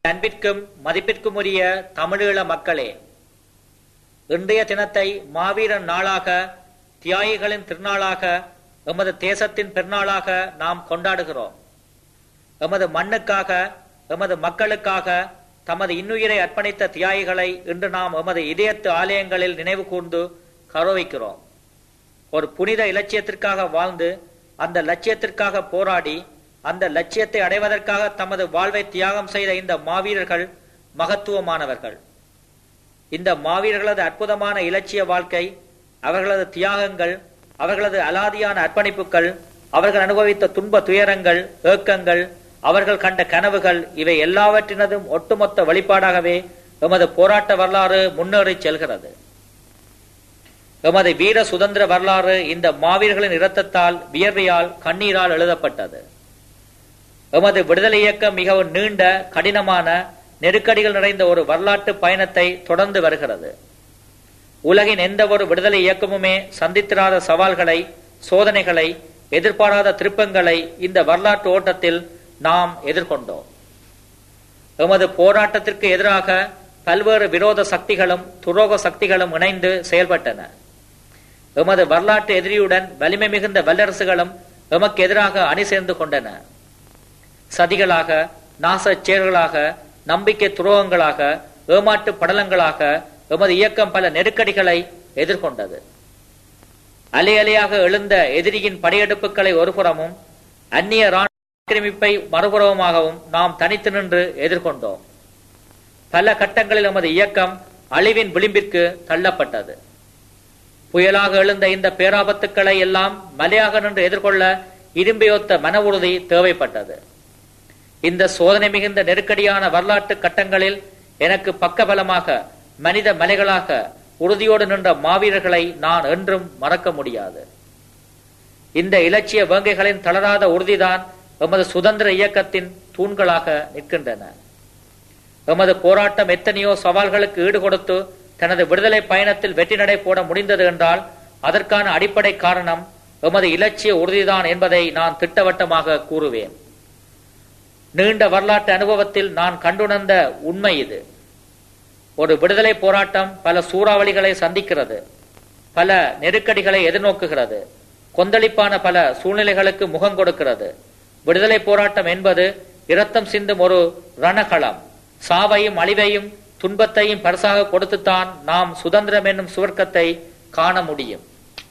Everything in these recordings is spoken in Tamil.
அன்பிற்கும் மதிப்பிற்கும் உரிய தமிழீழ மக்களே இன்றைய தினத்தை மாவீரன் நாளாக தியாகிகளின் திருநாளாக எமது தேசத்தின் பெருநாளாக நாம் கொண்டாடுகிறோம் எமது மண்ணுக்காக எமது மக்களுக்காக தமது இன்னுயிரை அர்ப்பணித்த தியாகிகளை இன்று நாம் எமது இதயத்து ஆலயங்களில் நினைவு கூர்ந்து கௌரவிக்கிறோம் ஒரு புனித இலட்சியத்திற்காக வாழ்ந்து அந்த லட்சியத்திற்காக போராடி அந்த லட்சியத்தை அடைவதற்காக தமது வாழ்வை தியாகம் செய்த இந்த மாவீரர்கள் மகத்துவமானவர்கள் இந்த மாவீரர்களது அற்புதமான இலட்சிய வாழ்க்கை அவர்களது தியாகங்கள் அவர்களது அலாதியான அர்ப்பணிப்புகள் அவர்கள் அனுபவித்த துன்ப துயரங்கள் ஏக்கங்கள் அவர்கள் கண்ட கனவுகள் இவை எல்லாவற்றினதும் ஒட்டுமொத்த வெளிப்பாடாகவே எமது போராட்ட வரலாறு முன்னேறி செல்கிறது எமது வீர சுதந்திர வரலாறு இந்த மாவீரர்களின் இரத்தத்தால் வியர்வையால் கண்ணீரால் எழுதப்பட்டது எமது விடுதலை இயக்கம் மிகவும் நீண்ட கடினமான நெருக்கடிகள் நிறைந்த ஒரு வரலாற்று பயணத்தை தொடர்ந்து வருகிறது உலகின் எந்த ஒரு விடுதலை இயக்கமுமே சந்தித்திராத சவால்களை சோதனைகளை எதிர்பாராத திருப்பங்களை இந்த வரலாற்று ஓட்டத்தில் நாம் எதிர்கொண்டோம் எமது போராட்டத்திற்கு எதிராக பல்வேறு விரோத சக்திகளும் துரோக சக்திகளும் இணைந்து செயல்பட்டன எமது வரலாற்று எதிரியுடன் வலிமை மிகுந்த வல்லரசுகளும் எமக்கு எதிராக அணி சேர்ந்து கொண்டன சதிகளாக நாசச் செயல்களாக நம்பிக்கை துரோகங்களாக ஏமாற்று படலங்களாக எமது இயக்கம் பல நெருக்கடிகளை எதிர்கொண்டது அலை அலையாக எழுந்த எதிரியின் படையெடுப்புகளை ஒருபுறமும் அந்நிய ராணுவ ஆக்கிரமிப்பை மறுபுறமாகவும் நாம் தனித்து நின்று எதிர்கொண்டோம் பல கட்டங்களில் எமது இயக்கம் அழிவின் விளிம்பிற்கு தள்ளப்பட்டது புயலாக எழுந்த இந்த பேராபத்துக்களை எல்லாம் மலையாக நின்று எதிர்கொள்ள இரும்பையொத்த மன உறுதி தேவைப்பட்டது இந்த சோதனை மிகுந்த நெருக்கடியான வரலாற்று கட்டங்களில் எனக்கு பக்கபலமாக மனித மலைகளாக உறுதியோடு நின்ற மாவீரர்களை நான் என்றும் மறக்க முடியாது இந்த இலட்சிய வேங்கைகளின் தளராத உறுதிதான் எமது சுதந்திர இயக்கத்தின் தூண்களாக நிற்கின்றன எமது போராட்டம் எத்தனையோ சவால்களுக்கு ஈடு கொடுத்து தனது விடுதலை பயணத்தில் வெற்றி நடை போட முடிந்தது என்றால் அதற்கான அடிப்படை காரணம் எமது இலட்சிய உறுதிதான் என்பதை நான் திட்டவட்டமாக கூறுவேன் நீண்ட வரலாற்று அனுபவத்தில் நான் கண்டுணர்ந்த உண்மை இது ஒரு விடுதலை போராட்டம் பல சூறாவளிகளை சந்திக்கிறது பல நெருக்கடிகளை எதிர்நோக்குகிறது கொந்தளிப்பான பல சூழ்நிலைகளுக்கு முகம் கொடுக்கிறது விடுதலை போராட்டம் என்பது இரத்தம் சிந்தும் ஒரு ரணகளம் சாவையும் அழிவையும் துன்பத்தையும் பரிசாக கொடுத்துத்தான் நாம் சுதந்திரம் என்னும் சுவர்க்கத்தை காண முடியும்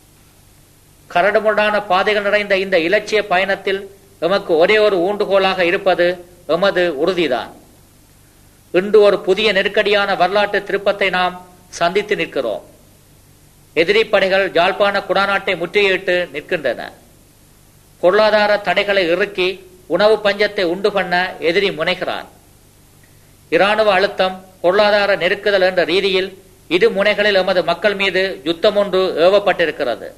கரடுமுரடான பாதைகள் நிறைந்த இந்த இலட்சிய பயணத்தில் எமக்கு ஒரே ஒரு ஊண்டுகோலாக இருப்பது எமது உறுதிதான் இன்று ஒரு புதிய நெருக்கடியான வரலாற்று திருப்பத்தை நாம் சந்தித்து நிற்கிறோம் எதிரி படைகள் ஜாழ்ப்பாண குடாநாட்டை முற்றுகையிட்டு நிற்கின்றன பொருளாதார தடைகளை இறுக்கி உணவு பஞ்சத்தை உண்டு பண்ண எதிரி முனைகிறான் இராணுவ அழுத்தம் பொருளாதார நெருக்குதல் என்ற ரீதியில் இரு முனைகளில் எமது மக்கள் மீது யுத்தம் ஒன்று ஏவப்பட்டிருக்கிறது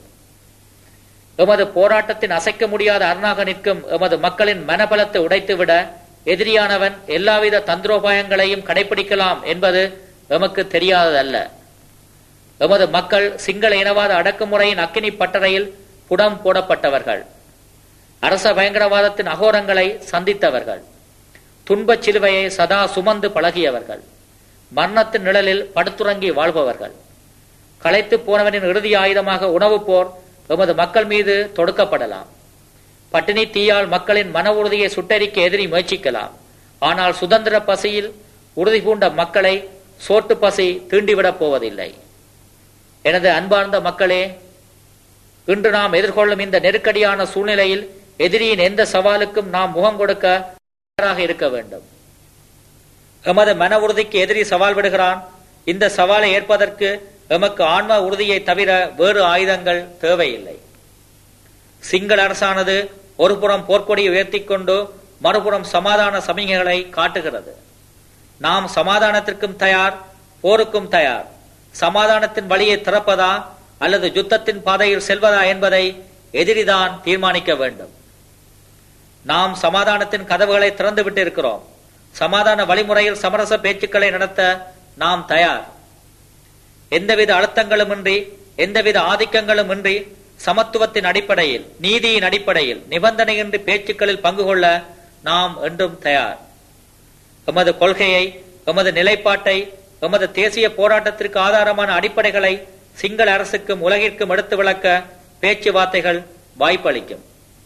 எமது போராட்டத்தின் அசைக்க முடியாத அரணாக நிற்கும் எமது மக்களின் மனபலத்தை உடைத்துவிட எதிரியானவன் எல்லாவித தந்திரோபாயங்களையும் கடைபிடிக்கலாம் என்பது எமக்கு தெரியாததல்ல எமது மக்கள் சிங்கள இனவாத அடக்குமுறையின் அக்கினி பட்டறையில் புடம் போடப்பட்டவர்கள் அரச பயங்கரவாதத்தின் அகோரங்களை சந்தித்தவர்கள் துன்பச் சிலுவையை சதா சுமந்து பழகியவர்கள் மரணத்தின் நிழலில் படுத்துறங்கி வாழ்பவர்கள் களைத்து போனவனின் இறுதி ஆயுதமாக உணவுப் போர் எமது மக்கள் மீது தொடுக்கப்படலாம் பட்டினி தீயால் மக்களின் மன உறுதியை சுட்டரிக்க எதிரி முயற்சிக்கலாம் ஆனால் சுதந்திர பசியில் உறுதி பூண்ட மக்களை சோட்டு பசி தீண்டிவிடப் போவதில்லை எனது அன்பார்ந்த மக்களே இன்று நாம் எதிர்கொள்ளும் இந்த நெருக்கடியான சூழ்நிலையில் எதிரியின் எந்த சவாலுக்கும் நாம் முகம் கொடுக்க தயாராக இருக்க வேண்டும் எமது மன உறுதிக்கு எதிரி சவால் விடுகிறான் இந்த சவாலை ஏற்பதற்கு எமக்கு ஆன்ம உறுதியை தவிர வேறு ஆயுதங்கள் தேவையில்லை சிங்கள அரசானது ஒரு புறம் போர்க்கொடியை உயர்த்தி கொண்டு மறுபுறம் சமாதான சமிகைகளை காட்டுகிறது நாம் சமாதானத்திற்கும் தயார் போருக்கும் தயார் சமாதானத்தின் வழியை திறப்பதா அல்லது யுத்தத்தின் பாதையில் செல்வதா என்பதை எதிரிதான் தீர்மானிக்க வேண்டும் நாம் சமாதானத்தின் கதவுகளை திறந்து விட்டிருக்கிறோம் சமாதான வழிமுறையில் சமரச பேச்சுக்களை நடத்த நாம் தயார் எந்தவித அழுத்தங்களுமின்றி எந்தவித ஆதிக்கங்களும் இன்றி சமத்துவத்தின் அடிப்படையில் நீதியின் அடிப்படையில் நிபந்தனையின்றி பேச்சுக்களில் பங்கு கொள்ள நாம் என்றும் தயார் எமது கொள்கையை எமது நிலைப்பாட்டை எமது தேசிய போராட்டத்திற்கு ஆதாரமான அடிப்படைகளை சிங்கள அரசுக்கும் உலகிற்கும் எடுத்து விளக்க பேச்சுவார்த்தைகள் வாய்ப்பளிக்கும்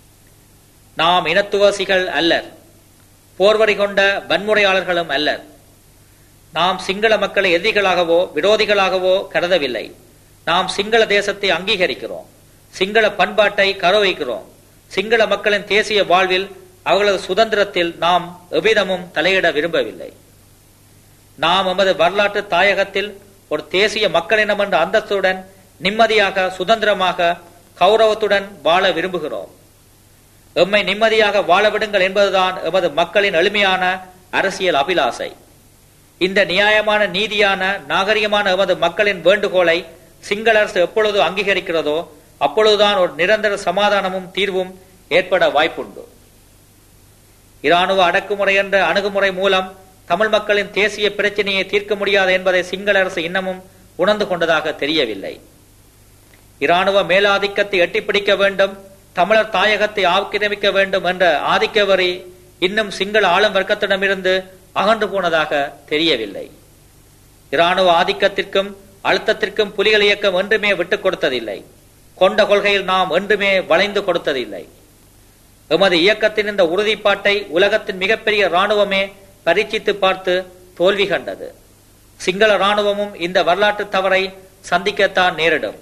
நாம் இனத்துவசிகள் அல்லர் போர்வரி கொண்ட வன்முறையாளர்களும் அல்லர் நாம் சிங்கள மக்களை எதிரிகளாகவோ விரோதிகளாகவோ கருதவில்லை நாம் சிங்கள தேசத்தை அங்கீகரிக்கிறோம் சிங்கள பண்பாட்டை கௌரவிக்கிறோம் சிங்கள மக்களின் தேசிய வாழ்வில் அவர்களது சுதந்திரத்தில் நாம் எவ்விதமும் தலையிட விரும்பவில்லை நாம் எமது வரலாற்று தாயகத்தில் ஒரு தேசிய மக்களினம் என்ற அந்தஸ்துடன் நிம்மதியாக சுதந்திரமாக கௌரவத்துடன் வாழ விரும்புகிறோம் எம்மை நிம்மதியாக வாழ விடுங்கள் என்பதுதான் எமது மக்களின் எளிமையான அரசியல் அபிலாசை இந்த நியாயமான நீதியான நாகரிகமான எமது மக்களின் வேண்டுகோளை சிங்கள அரசு எப்பொழுது அங்கீகரிக்கிறதோ அப்பொழுதுதான் ஒரு நிரந்தர சமாதானமும் தீர்வும் ஏற்பட வாய்ப்புண்டு இராணுவ அடக்குமுறை என்ற அணுகுமுறை மூலம் தமிழ் மக்களின் தேசிய பிரச்சனையை தீர்க்க முடியாது என்பதை சிங்கள அரசு இன்னமும் உணர்ந்து கொண்டதாக தெரியவில்லை இராணுவ மேலாதிக்கத்தை எட்டிப்பிடிக்க வேண்டும் தமிழர் தாயகத்தை ஆக்கிரமிக்க வேண்டும் என்ற ஆதிக்க வரி இன்னும் சிங்கள ஆளும் வர்க்கத்திடமிருந்து அகன்று போனதாக தெரியவில்லை இராணுவ ஆதிக்கத்திற்கும் அழுத்தத்திற்கும் புலிகள் இயக்கம் என்றுமே விட்டுக் கொடுத்ததில்லை கொண்ட கொள்கையில் நாம் என்றுமே வளைந்து கொடுத்ததில்லை எமது இயக்கத்தின் இந்த உறுதிப்பாட்டை உலகத்தின் மிகப்பெரிய இராணுவமே பரீட்சித்து பார்த்து தோல்வி கண்டது சிங்கள இராணுவமும் இந்த வரலாற்று தவறை சந்திக்கத்தான் நேரிடும்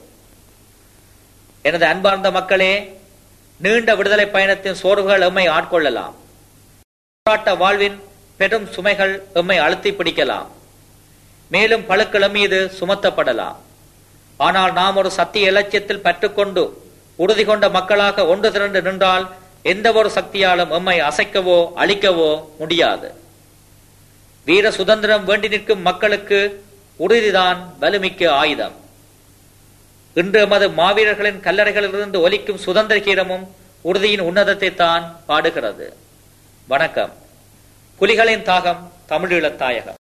எனது அன்பார்ந்த மக்களே நீண்ட விடுதலை பயணத்தின் சோர்வுகள் எம்மை ஆட்கொள்ளலாம் போராட்ட வாழ்வின் பெரும் சுமைகள் எம்மை அழுத்தி பிடிக்கலாம் மேலும் பழுக்கள் மீது சுமத்தப்படலாம் ஆனால் நாம் ஒரு சத்திய இலட்சியத்தில் பற்றுக்கொண்டு உறுதி கொண்ட மக்களாக ஒன்று திரண்டு நின்றால் எந்த ஒரு சக்தியாலும் எம்மை அசைக்கவோ அழிக்கவோ முடியாது வீர சுதந்திரம் வேண்டி நிற்கும் மக்களுக்கு உறுதிதான் வலுமிக்க ஆயுதம் இன்று எமது மாவீரர்களின் கல்லறைகளிலிருந்து ஒலிக்கும் சுதந்திர கீரமும் உறுதியின் உன்னதத்தை தான் பாடுகிறது வணக்கம் புலிகளின் தாகம் தமிழீழத் தாயகம்